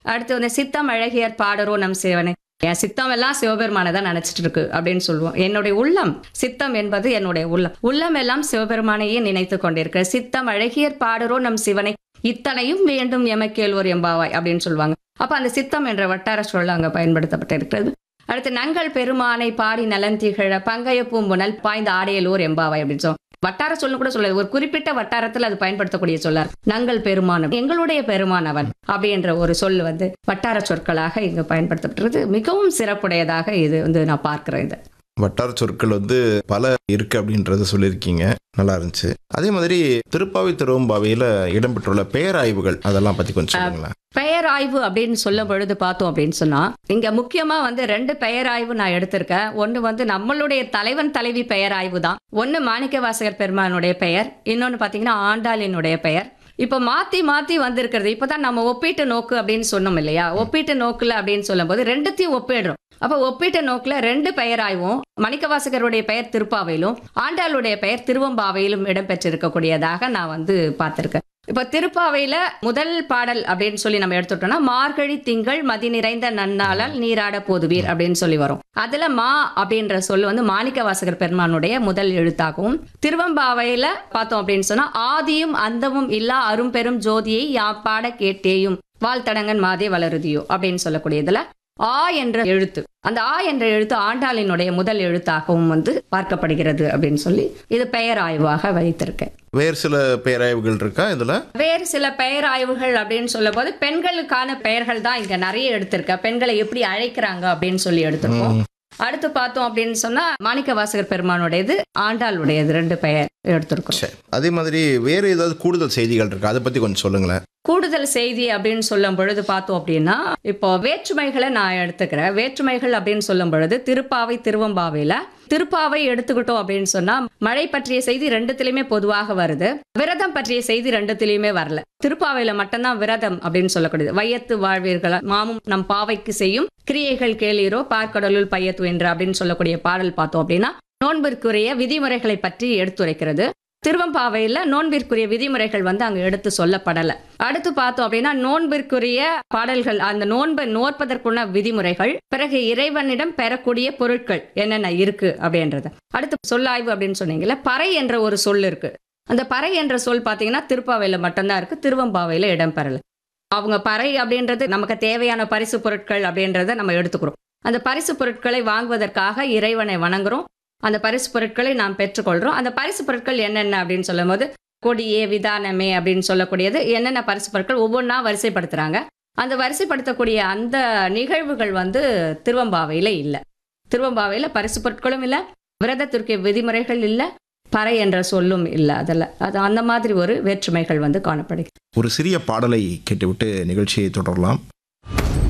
அடுத்து வந்து சித்தம் அழகியர் பாடரோ நம் சிவனை என் சித்தம் எல்லாம் சிவபெருமானை தான் நினைச்சிட்டு இருக்கு அப்படின்னு சொல்லுவோம் என்னுடைய உள்ளம் சித்தம் என்பது என்னுடைய உள்ளம் உள்ளம் எல்லாம் சிவபெருமானையே நினைத்து கொண்டிருக்கிற சித்தம் அழகியர் பாடரோ நம் சிவனை இத்தனையும் வேண்டும் எமக்கேள்வோர் எம்பாவாய் அப்படின்னு சொல்லுவாங்க அப்ப அந்த சித்தம் என்ற வட்டார சொல் அங்க பயன்படுத்தப்பட்டிருக்கிறது அடுத்து நங்கள் பெருமானை பாடி நலன் திகழ பங்கைய பூம்புணல் பாய்ந்த ஆடையலூர் எம்பாவாய் அப்படின்னு சொல்லுவோம் வட்டார சொல்லு கூட சொல்லாது ஒரு குறிப்பிட்ட வட்டாரத்தில் அது பயன்படுத்தக்கூடிய சொல்லார் நங்கள் பெருமானம் எங்களுடைய பெருமானவன் அப்படின்ற ஒரு சொல் வந்து வட்டார சொற்களாக இங்கு பயன்படுத்தப்பட்டிருக்கு மிகவும் சிறப்புடையதாக இது வந்து நான் பார்க்கிறேன் இது வட்டார சொற்கள் வந்து பல இருக்கு அப்படின்றத சொல்லியிருக்கீங்க நல்லா இருந்துச்சு அதே மாதிரி திருப்பாவை திருவம்பாவையில் இடம்பெற்றுள்ள பெயராய்வுகள் அதெல்லாம் பற்றி கொஞ்சம் சொல்லுங்களேன் பெயர் ஆய்வு அப்படின்னு சொல்லும் பொழுது பார்த்தோம் அப்படின்னு சொன்னா இங்க முக்கியமா வந்து ரெண்டு பெயர் ஆய்வு நான் எடுத்திருக்கேன் ஒன்னு வந்து நம்மளுடைய தலைவன் தலைவி பெயர் ஆய்வு தான் ஒன்னு மாணிக்க வாசகர் பெருமானுடைய பெயர் இன்னொன்னு பாத்தீங்கன்னா ஆண்டாளினுடைய பெயர் இப்போ மாத்தி மாத்தி வந்திருக்கிறது இப்பதான் நம்ம ஒப்பீட்டு நோக்கு அப்படின்னு சொன்னோம் இல்லையா ஒப்பீட்டு நோக்குல அப்படின்னு சொல்லும்போது ரெண்டுத்தையும் ஒப்பிடுறோம் அப்ப ஒப்பீட்டு நோக்குல ரெண்டு பெயர் ஆய்வும் மணிக்கவாசகருடைய பெயர் திருப்பாவையிலும் ஆண்டாளுடைய பெயர் திருவம்பாவையிலும் இடம்பெற்றிருக்கக்கூடியதாக நான் வந்து பார்த்திருக்கேன் இப்போ திருப்பாவையில முதல் பாடல் அப்படின்னு சொல்லி நம்ம எடுத்துட்டோம்னா மார்கழி திங்கள் மதி நிறைந்த நன்னாளால் நீராட போதுவீர் அப்படின்னு சொல்லி வரும் அதுல மா அப்படின்ற சொல் வந்து மாணிக்க வாசகர் பெருமானுடைய முதல் எழுத்தாகவும் திருவம்பாவையில பார்த்தோம் அப்படின்னு சொன்னா ஆதியும் அந்தமும் இல்லா அரும்பெரும் ஜோதியை யா பாட கேட்டேயும் வாழ்த்தடங்கன் மாதே வளருதியோ அப்படின்னு சொல்லக்கூடியதுல ஆ என்ற எழுத்து அந்த ஆ என்ற எழுத்து ஆண்டாளினுடைய முதல் எழுத்தாகவும் வந்து பார்க்கப்படுகிறது அப்படின்னு சொல்லி இது பெயர் ஆய்வாக வைத்திருக்கேன் வேறு சில பெயராய்வுகள் இருக்கா இதில் வேறு சில பெயர் ஆய்வுகள் அப்படின்னு சொல்லும் போது பெண்களுக்கான பெயர்கள் தான் இங்க நிறைய எடுத்திருக்க பெண்களை எப்படி அழைக்கிறாங்க அப்படின்னு சொல்லி எடுத்திருக்கோம் அடுத்து பார்த்தோம் அப்படின்னு சொன்னா மாணிக்க வாசகர் பெருமானுடையது ஆண்டாளுடையது ரெண்டு பெயர் எடுத்திருக்கோம் சரி அதே மாதிரி வேறு ஏதாவது கூடுதல் செய்திகள் இருக்கா அதை பற்றி கொஞ்சம் சொல்லுங்களேன் கூடுதல் செய்தி அப்படின்னு சொல்லும் பொழுது பார்த்தோம் அப்படின்னா இப்போ வேற்றுமைகளை நான் எடுத்துக்கிறேன் வேற்றுமைகள் அப்படின்னு சொல்லும் பொழுது திருப்பாவை திருவம்பாவையில திருப்பாவை எடுத்துக்கிட்டோம் அப்படின்னு சொன்னா மழை பற்றிய செய்தி ரெண்டுத்திலயுமே பொதுவாக வருது விரதம் பற்றிய செய்தி ரெண்டுத்திலயுமே வரல திருப்பாவையில மட்டும்தான் விரதம் அப்படின்னு சொல்லக்கூடியது வையத்து வாழ்வீர்கள் மாமும் நம் பாவைக்கு செய்யும் கிரியைகள் கேளீரோ பார்க்கடலுள் பையத்து என்று அப்படின்னு சொல்லக்கூடிய பாடல் பார்த்தோம் அப்படின்னா நோன்பிற்குரிய விதிமுறைகளை பற்றி எடுத்துரைக்கிறது திருவம்பாவையில நோன்பிற்குரிய விதிமுறைகள் வந்து அங்க எடுத்து சொல்லப்படல அடுத்து பார்த்தோம் அப்படின்னா நோன்பிற்குரிய பாடல்கள் அந்த நோன்பை நோற்பதற்குள்ள விதிமுறைகள் பிறகு இறைவனிடம் பெறக்கூடிய பொருட்கள் என்னென்ன இருக்கு அப்படின்றது அடுத்து சொல்லாய்வு அப்படின்னு சொன்னீங்கல்ல பறை என்ற ஒரு சொல் இருக்கு அந்த பறை என்ற சொல் பார்த்தீங்கன்னா திருப்பாவையில மட்டும்தான் இருக்கு திருவம்பாவையில இடம்பெறல அவங்க பறை அப்படின்றது நமக்கு தேவையான பரிசு பொருட்கள் அப்படின்றத நம்ம எடுத்துக்கிறோம் அந்த பரிசு பொருட்களை வாங்குவதற்காக இறைவனை வணங்குறோம் அந்த பரிசு பொருட்களை நாம் பெற்றுக்கொள்கிறோம் அந்த பரிசு பொருட்கள் என்னென்ன அப்படின்னு சொல்லும்போது கொடியே விதானமே அப்படின்னு சொல்லக்கூடியது என்னென்ன பரிசு பொருட்கள் ஒவ்வொன்றா வரிசைப்படுத்துகிறாங்க அந்த வரிசைப்படுத்தக்கூடிய அந்த நிகழ்வுகள் வந்து திருவம்பாவையில் இல்லை திருவம்பாவையில் பரிசு பொருட்களும் இல்லை விரதத்திற்கு விதிமுறைகள் இல்லை பறை என்ற சொல்லும் இல்லை அதில் அது அந்த மாதிரி ஒரு வேற்றுமைகள் வந்து காணப்படுகிறது ஒரு சிறிய பாடலை கேட்டுவிட்டு நிகழ்ச்சியை தொடரலாம்